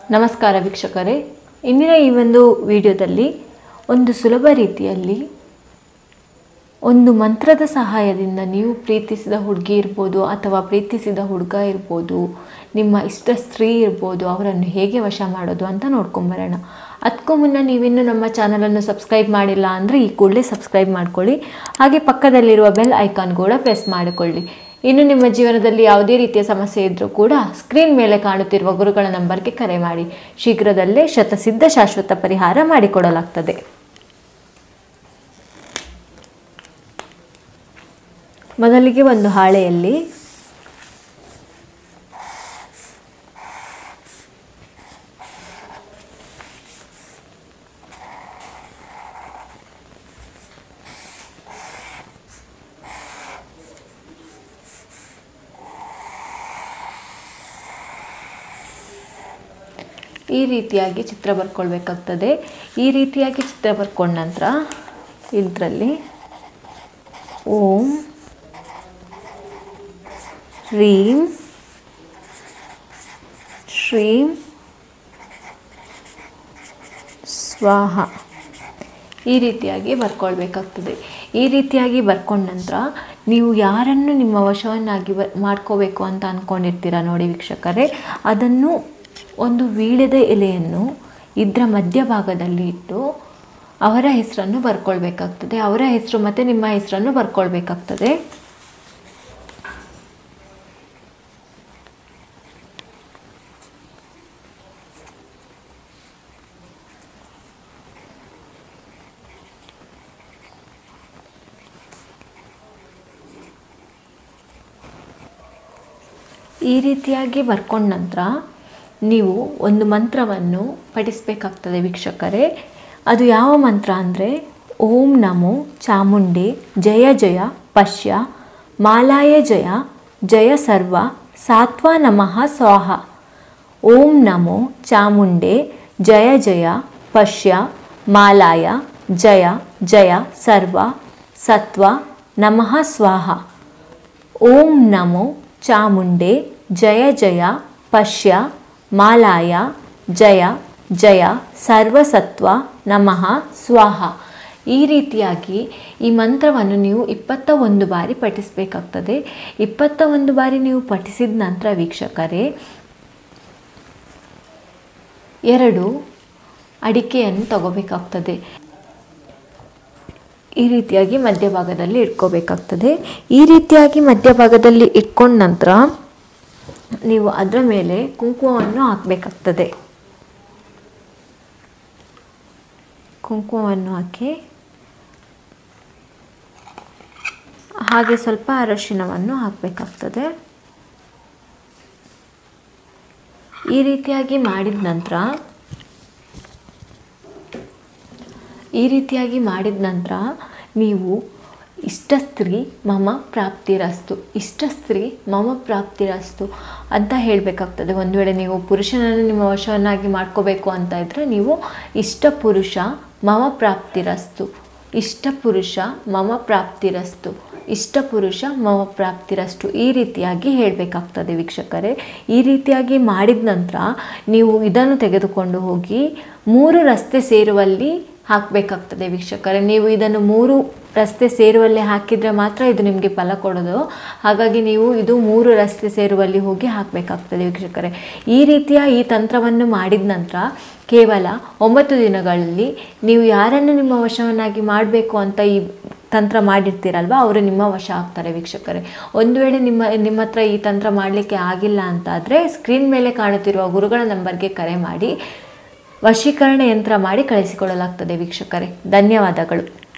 ನಮಸ್ಕಾರ ವೀಕ್ಷಕರೇ ಇಂದಿನ ಈ ಒಂದು ವಿಡಿಯೋದಲ್ಲಿ ಒಂದು ಸುಲಭ ರೀತಿಯಲ್ಲಿ ಒಂದು ಮಂತ್ರದ ಸಹಾಯದಿಂದ ನೀವು ಪ್ರೀತಿಸಿದ ಹುಡುಗಿ ಇರ್ಬೋದು ಅಥವಾ ಪ್ರೀತಿಸಿದ ಹುಡುಗ ಇರ್ಬೋದು ನಿಮ್ಮ ಇಷ್ಟ ಸ್ತ್ರೀ ಇರ್ಬೋದು ಅವರನ್ನು ಹೇಗೆ ವಶ ಮಾಡೋದು ಅಂತ ನೋಡ್ಕೊಂಬರೋಣ ಅದಕ್ಕೂ ಮುನ್ನ ನೀವಿನ್ನೂ ನಮ್ಮ ಚಾನಲನ್ನು ಸಬ್ಸ್ಕ್ರೈಬ್ ಮಾಡಿಲ್ಲ ಅಂದರೆ ಈ ಕೂಡಲೇ ಸಬ್ಸ್ಕ್ರೈಬ್ ಮಾಡ್ಕೊಳ್ಳಿ ಹಾಗೆ ಪಕ್ಕದಲ್ಲಿರುವ ಬೆಲ್ ಐಕಾನ್ ಕೂಡ ಪ್ರೆಸ್ ಮಾಡಿಕೊಳ್ಳಿ ಇನ್ನು ನಿಮ್ಮ ಜೀವನದಲ್ಲಿ ಯಾವುದೇ ರೀತಿಯ ಸಮಸ್ಯೆ ಇದ್ದರೂ ಕೂಡ ಸ್ಕ್ರೀನ್ ಮೇಲೆ ಕಾಣುತ್ತಿರುವ ಗುರುಗಳ ನಂಬರ್ಗೆ ಕರೆ ಮಾಡಿ ಶೀಘ್ರದಲ್ಲೇ ಶತಸಿದ್ಧ ಶಾಶ್ವತ ಪರಿಹಾರ ಮಾಡಿಕೊಡಲಾಗ್ತದೆ ಮೊದಲಿಗೆ ಒಂದು ಹಾಳೆಯಲ್ಲಿ ಈ ರೀತಿಯಾಗಿ ಚಿತ್ರ ಬರ್ಕೊಳ್ಬೇಕಾಗ್ತದೆ ಈ ರೀತಿಯಾಗಿ ಚಿತ್ರ ಬರ್ಕೊಂಡ ನಂತರ ಇದರಲ್ಲಿ ಓಂ ಹ್ರೀಂ ಶ್ರೀಂ ಸ್ವಾಹ ಈ ರೀತಿಯಾಗಿ ಬರ್ಕೊಳ್ಬೇಕಾಗ್ತದೆ ಈ ರೀತಿಯಾಗಿ ಬರ್ಕೊಂಡ ನಂತರ ನೀವು ಯಾರನ್ನು ನಿಮ್ಮ ವಶವನ್ನಾಗಿ ಬ ಮಾಡ್ಕೋಬೇಕು ಅಂತ ಅಂದ್ಕೊಂಡಿರ್ತೀರ ನೋಡಿ ವೀಕ್ಷಕರೇ ಅದನ್ನು ಒಂದು ವೀಳ್ಯದ ಎಲೆಯನ್ನು ಇದರ ಮಧ್ಯಭಾಗದಲ್ಲಿ ಇಟ್ಟು ಅವರ ಹೆಸರನ್ನು ಬರ್ಕೊಳ್ಬೇಕಾಗ್ತದೆ ಅವರ ಹೆಸರು ಮತ್ತು ನಿಮ್ಮ ಹೆಸರನ್ನು ಬರ್ಕೊಳ್ಬೇಕಾಗ್ತದೆ ಈ ರೀತಿಯಾಗಿ ಬರ್ಕೊಂಡ ನಂತರ ನೀವು ಒಂದು ಮಂತ್ರವನ್ನು ಪಠಿಸಬೇಕಾಗ್ತದೆ ವೀಕ್ಷಕರೇ ಅದು ಯಾವ ಮಂತ್ರ ಅಂದರೆ ಓಂ ನಮೋ ಚಾಮುಂಡಿ ಜಯ ಜಯ ಪಶ್ಯ ಮಾಲಾಯ ಜಯ ಜಯ ಸರ್ವ ಸಾತ್ವ ನಮಃ ಸ್ವಾಹ ಓಂ ನಮೋ ಚಾಮುಂಡೆ ಜಯ ಜಯ ಪಶ್ಯ ಮಾಲಾಯ ಜಯ ಜಯ ಸರ್ವ ಸತ್ವ ನಮಃ ಸ್ವಾಹ ಓಂ ನಮೋ ಚಾಮುಂಡೆ ಜಯ ಜಯ ಪಶ್ಯ ಮಾಲಾಯ ಜಯ ಜಯ ಸರ್ವಸತ್ವ ನಮಃ ಸ್ವಾಹ ಈ ರೀತಿಯಾಗಿ ಈ ಮಂತ್ರವನ್ನು ನೀವು ಇಪ್ಪತ್ತ ಒಂದು ಬಾರಿ ಪಠಿಸಬೇಕಾಗ್ತದೆ ಇಪ್ಪತ್ತ ಒಂದು ಬಾರಿ ನೀವು ಪಠಿಸಿದ ನಂತರ ವೀಕ್ಷಕರೇ ಎರಡು ಅಡಿಕೆಯನ್ನು ತಗೋಬೇಕಾಗ್ತದೆ ಈ ರೀತಿಯಾಗಿ ಮಧ್ಯಭಾಗದಲ್ಲಿ ಇಟ್ಕೋಬೇಕಾಗ್ತದೆ ಈ ರೀತಿಯಾಗಿ ಮಧ್ಯಭಾಗದಲ್ಲಿ ಇಟ್ಕೊಂಡ ನಂತರ ನೀವು ಅದರ ಮೇಲೆ ಕುಂಕುಮವನ್ನು ಹಾಕಬೇಕಾಗ್ತದೆ ಕುಂಕುಮವನ್ನು ಹಾಕಿ ಹಾಗೆ ಸ್ವಲ್ಪ ಅರಶಿನವನ್ನು ಹಾಕಬೇಕಾಗ್ತದೆ ಈ ರೀತಿಯಾಗಿ ಮಾಡಿದ ನಂತರ ಈ ರೀತಿಯಾಗಿ ಮಾಡಿದ ನಂತರ ನೀವು ಇಷ್ಟ ಸ್ತ್ರೀ ಮಮ ಪ್ರಾಪ್ತಿರಸ್ತು ಇಷ್ಟ ಸ್ತ್ರೀ ಮಮ ಪ್ರಾಪ್ತಿರಸ್ತು ಅಂತ ಹೇಳಬೇಕಾಗ್ತದೆ ಒಂದು ವೇಳೆ ನೀವು ಪುರುಷನನ್ನು ನಿಮ್ಮ ವಶವನ್ನಾಗಿ ಮಾಡ್ಕೋಬೇಕು ಅಂತ ಇದ್ದರೆ ನೀವು ಇಷ್ಟ ಪುರುಷ ಮಮ ಪ್ರಾಪ್ತಿರಸ್ತು ಇಷ್ಟ ಪುರುಷ ಮಮ ಪ್ರಾಪ್ತಿರಸ್ತು ಇಷ್ಟ ಪುರುಷ ಮಮ ಪ್ರಾಪ್ತಿರಷ್ಟು ಈ ರೀತಿಯಾಗಿ ಹೇಳಬೇಕಾಗ್ತದೆ ವೀಕ್ಷಕರೇ ಈ ರೀತಿಯಾಗಿ ಮಾಡಿದ ನಂತರ ನೀವು ಇದನ್ನು ತೆಗೆದುಕೊಂಡು ಹೋಗಿ ಮೂರು ರಸ್ತೆ ಸೇರುವಲ್ಲಿ ಹಾಕಬೇಕಾಗ್ತದೆ ವೀಕ್ಷಕರೇ ನೀವು ಇದನ್ನು ಮೂರು ರಸ್ತೆ ಸೇರುವಲ್ಲಿ ಹಾಕಿದರೆ ಮಾತ್ರ ಇದು ನಿಮಗೆ ಫಲ ಕೊಡೋದು ಹಾಗಾಗಿ ನೀವು ಇದು ಮೂರು ರಸ್ತೆ ಸೇರುವಲ್ಲಿ ಹೋಗಿ ಹಾಕಬೇಕಾಗ್ತದೆ ವೀಕ್ಷಕರೇ ಈ ರೀತಿಯ ಈ ತಂತ್ರವನ್ನು ಮಾಡಿದ ನಂತರ ಕೇವಲ ಒಂಬತ್ತು ದಿನಗಳಲ್ಲಿ ನೀವು ಯಾರನ್ನು ನಿಮ್ಮ ವಶವನ್ನಾಗಿ ಮಾಡಬೇಕು ಅಂತ ಈ ತಂತ್ರ ಮಾಡಿರ್ತೀರಲ್ವ ಅವರು ನಿಮ್ಮ ವಶ ಆಗ್ತಾರೆ ವೀಕ್ಷಕರೇ ಒಂದು ವೇಳೆ ನಿಮ್ಮ ನಿಮ್ಮ ಹತ್ರ ಈ ತಂತ್ರ ಮಾಡಲಿಕ್ಕೆ ಆಗಿಲ್ಲ ಅಂತಾದರೆ ಸ್ಕ್ರೀನ್ ಮೇಲೆ ಕಾಣುತ್ತಿರುವ ಗುರುಗಳ ನಂಬರ್ಗೆ ಕರೆ ಮಾಡಿ ವಶೀಕರಣ ಯಂತ್ರ ಮಾಡಿ ಕಳಿಸಿಕೊಡಲಾಗ್ತದೆ ವೀಕ್ಷಕರೇ ಧನ್ಯವಾದಗಳು